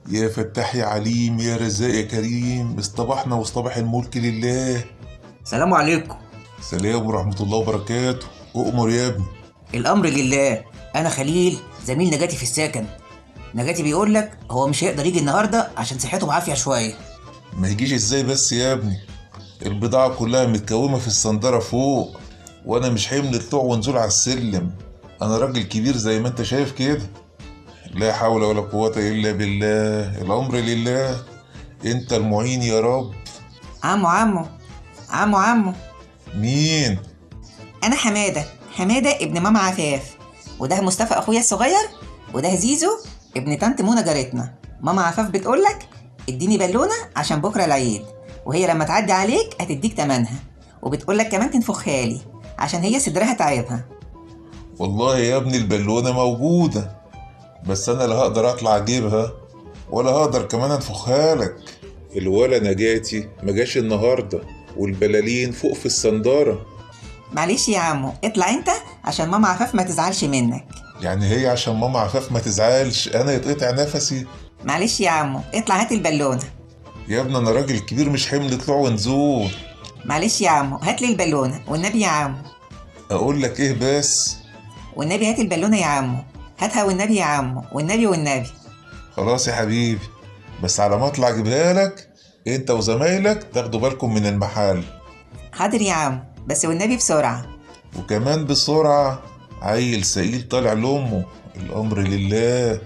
يا فتاح يا عليم يا رزاق يا كريم اصطبحنا واصطبح الملك لله سلام عليكم سلام ورحمة الله وبركاته أؤمر يا ابني الأمر لله أنا خليل زميل نجاتي في السكن نجاتي بيقول لك هو مش هيقدر يجي النهاردة عشان صحته بعافية شوية ما يجيش ازاي بس يا ابني البضاعة كلها متكومة في الصندرة فوق وأنا مش حمل طلوع ونزول على السلم أنا راجل كبير زي ما أنت شايف كده لا حول ولا قوة إلا بالله الأمر لله أنت المعين يا رب عمو عمو عمو عمو مين أنا حمادة حمادة ابن ماما عفاف وده مصطفى أخويا الصغير وده زيزو ابن طنط منى جارتنا ماما عفاف بتقولك اديني بالونة عشان بكرة العيد وهي لما تعدي عليك هتديك تمنها وبتقولك كمان تنفخها لي عشان هي صدرها تعبها والله يا ابني البالونة موجودة بس أنا لا هقدر أطلع أجيبها ولا هقدر كمان أنفخها لك الولا نجاتي ما جاش النهاردة والبلالين فوق في الصندارة معلش يا عمو اطلع انت عشان ماما عفاف ما تزعلش منك يعني هي عشان ماما عفاف ما تزعلش أنا يتقطع نفسي معلش يا عمو اطلع هات البالونة يا ابني أنا راجل كبير مش حمل طلوع ونزول معلش يا عمو هات لي البالونة والنبي يا عمو أقول لك إيه بس والنبي هات البالونة يا عمو هاتها والنبي يا عمو والنبي والنبي خلاص يا حبيبي بس على ما أطلع أجيبها لك أنت وزمايلك تاخدوا بالكم من المحل حاضر يا عمو بس والنبي بسرعة وكمان بسرعة عيل سئيل طالع لأمه الأمر لله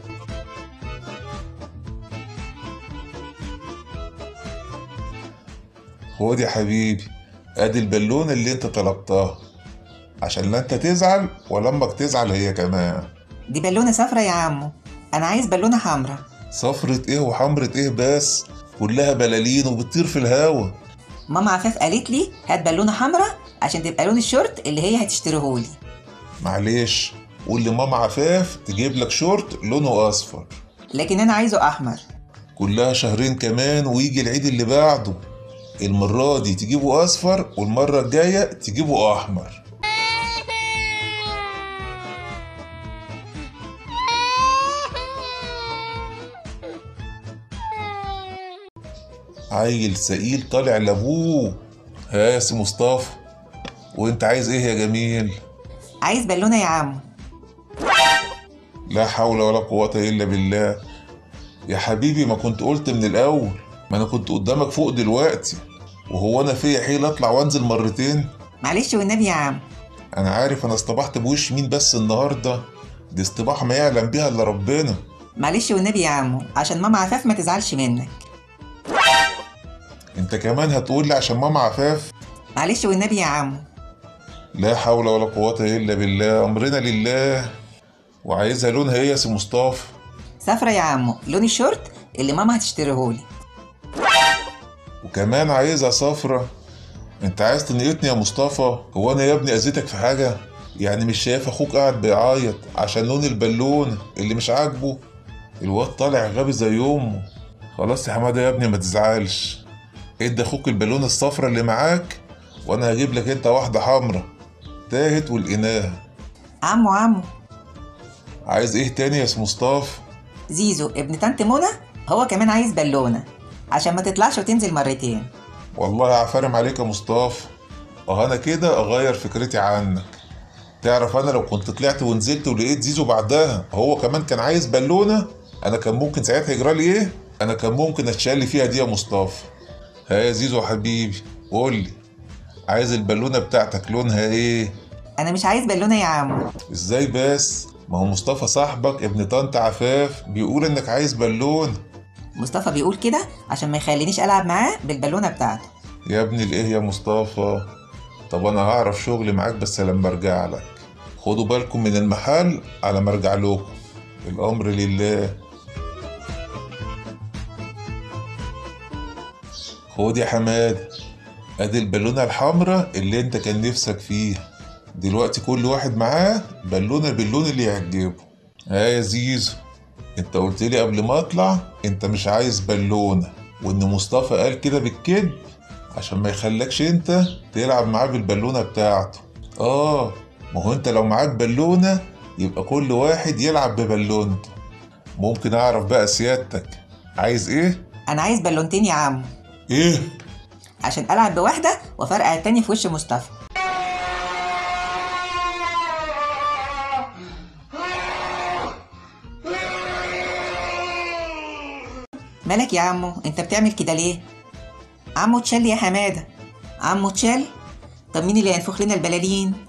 خد يا حبيبي ادي البالونة اللي انت طلبتها عشان لا انت تزعل ولا امك تزعل هي كمان دي بالونة صفرة يا عمو أنا عايز بالونة حمرا صفرة ايه وحمرة ايه بس كلها بلالين وبتطير في الهوا ماما عفاف قالت لي هات بالونة حمرا عشان تبقى لون الشورت اللي هي هتشتريهولي معلش قول لماما عفاف تجيب لك شورت لونه اصفر لكن أنا عايزه أحمر كلها شهرين كمان ويجي العيد اللي بعده المرة دي تجيبه أصفر والمرة الجاية تجيبه أحمر عيل سئيل طالع لأبوه ها يا سي مصطفى وانت عايز ايه يا جميل عايز بالونة يا عمو لا حول ولا قوة إلا بالله يا حبيبي ما كنت قلت من الأول ما أنا كنت قدامك فوق دلوقتي وهو أنا فيا حيل أطلع وأنزل مرتين معلش والنبي يا عم أنا عارف أنا اصطبحت بوش مين بس النهاردة دي اصطباح ما يعلم بيها إلا ربنا معلش والنبي يا عمو عشان ماما عفاف ما تزعلش منك أنت كمان هتقول لي عشان ماما عفاف معلش والنبي يا عمو لا حول ولا قوة إلا بالله أمرنا لله وعايزها لونها إيه يا سي مصطفى صفرة يا عمو لون الشورت اللي ماما هتشتريهولي وكمان عايزها صفرة انت عايز تنقطني يا مصطفى هو انا يا ابني اذيتك في حاجة يعني مش شايف اخوك قاعد بيعيط عشان لون البالون اللي مش عاجبه الواد طالع غبي زي امه خلاص يا حماده يا ابني ما تزعلش ادي اخوك البالونة الصفرة اللي معاك وانا هجيب لك انت واحدة حمرا تاهت ولقيناها عمو عمو عايز ايه تاني يا سي مصطفى زيزو ابن طنط منى هو كمان عايز بالونة عشان ما تطلعش وتنزل مرتين والله عفارم عليك يا مصطفى اه انا كده اغير فكرتي عنك تعرف انا لو كنت طلعت ونزلت ولقيت زيزو بعدها هو كمان كان عايز بالونه انا كان ممكن ساعتها يجرى لي ايه انا كان ممكن اتشال فيها دي يا مصطفى ها يا زيزو حبيبي قول لي عايز البالونه بتاعتك لونها ايه انا مش عايز بالونة يا عمو ازاي بس ما هو مصطفى صاحبك ابن طنط عفاف بيقول انك عايز بالونه مصطفى بيقول كده عشان ما يخلينيش العب معاه بالبالونة بتاعته يا ابني الايه يا مصطفى طب انا هعرف شغل معاك بس لما ارجع لك خدوا بالكم من المحل على ما ارجع لكم الامر لله خد يا حماد ادي البالونه الحمراء اللي انت كان نفسك فيها دلوقتي كل واحد معاه بالونه باللون اللي يعجبه ها يا زيزو انت قلت لي قبل ما اطلع انت مش عايز بالونه وان مصطفى قال كده بالكذب عشان ما يخلكش انت تلعب معاه بالبالونه بتاعته اه ما هو انت لو معاك بالونه يبقى كل واحد يلعب ببالونته ممكن اعرف بقى سيادتك عايز ايه انا عايز بالونتين يا عمو ايه عشان العب بواحده وافرقع التاني في وش مصطفى مالك يا عمو انت بتعمل كده ليه عمو تشل يا حماده عمو تشل طب مين اللي هينفخ لنا البلالين